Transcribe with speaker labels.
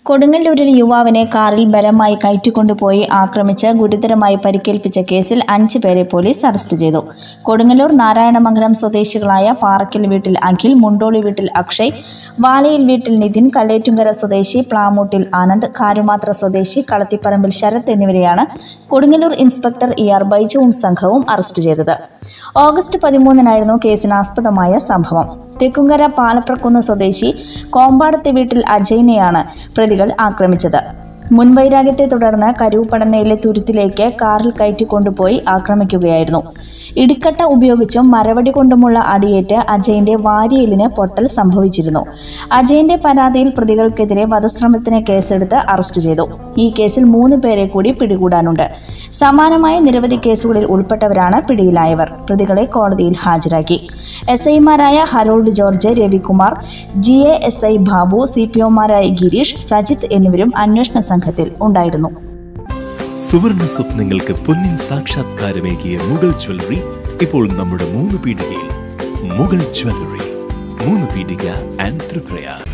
Speaker 1: കൊടുങ്ങല്ലൂരിൽ യുവാവിനെ കാറിൽ ബലമായി കയറ്റിക്കൊണ്ടുപോയി ആക്രമിച്ച് ഗുരുതരമായി പരിക്കേൽപ്പിച്ച കേസിൽ അഞ്ച് പേരെ പോലീസ് അറസ്റ്റ് ചെയ്തു കൊടുങ്ങല്ലൂർ നാരായണമംഗലം സ്വദേശികളായ പാറക്കൽ വീട്ടിൽ അഖിൽ മുണ്ടോളി വീട്ടിൽ അക്ഷയ് വാലയിൽ വീട്ടിൽ നിതിൻ കല്ലേറ്റുങ്കര സ്വദേശി പ്ലാമൂട്ടിൽ ആനന്ദ് കാരുമാത്ര സ്വദേശി കളത്തിപ്പറമ്പിൽ ശരത് എന്നിവരെയാണ് കൊടുങ്ങല്ലൂർ ഇൻസ്പെക്ടർ ഇ ആർ ബൈജുവും സംഘവും അറസ്റ്റ് ചെയ്തത് ഓഗസ്റ്റ് പതിമൂന്നിനായിരുന്നു കേസിനാസ്പദമായ സംഭവം തെക്കുങ്കര പാലപ്രക്കുന്ന് സ്വദേശി കോമ്പാടത്തെ വീട്ടിൽ അജയ്നെയാണ് പ്രതികൾ ആക്രമിച്ചത് മുൻവൈരാഗ്യത്തെ തുടർന്ന് കരൂപ്പടന്നയിലെ തുരുത്തിലേക്ക് കാറിൽ കയറ്റിക്കൊണ്ടുപോയി ആക്രമിക്കുകയായിരുന്നു ഇടിക്കട്ട ഉപയോഗിച്ചും മരവടി കൊണ്ടുമുള്ള അടിയേറ്റ് അജയന്റെ വാരിയലിന് പൊട്ടൽ സംഭവിച്ചിരുന്നു അജയന്റെ പരാതിയിൽ പ്രതികൾക്കെതിരെ വധശ്രമത്തിന് കേസെടുത്ത് അറസ്റ്റ് ചെയ്തു ഈ കേസിൽ മൂന്ന് പേരെ കൂടി പിടികൂടാനുണ്ട് സമാനമായ നിരവധി കേസുകളിൽ ഉൾപ്പെട്ടവരാണ് പിടിയിലായവർ പ്രതികളെ കോടതിയിൽ ഹാജരാക്കി എസ് ഐമാരായ Harold George Ravikumar G A S I Babu C P ഒമാരായ ഗിരീഷ് സജിത്ത് എന്നിവരും അന്വേഷണ സംഘത്തിൽ ഉണ്ടായിരുന്നു
Speaker 2: സുവർണ സ്വപ്നങ്ങൾക്ക് പൊന്നിൻ സാക്ഷാത്കാരമേകിയ മുഗൾ ജ്വല്ലറി ഇപ്പോൾ നമ്മുടെ മൂന്ന് പീടികയിൽ മുഗൾ ജ്വല്ലറി മൂന്ന് പീടിക ആൻഡ് ത്രിപുര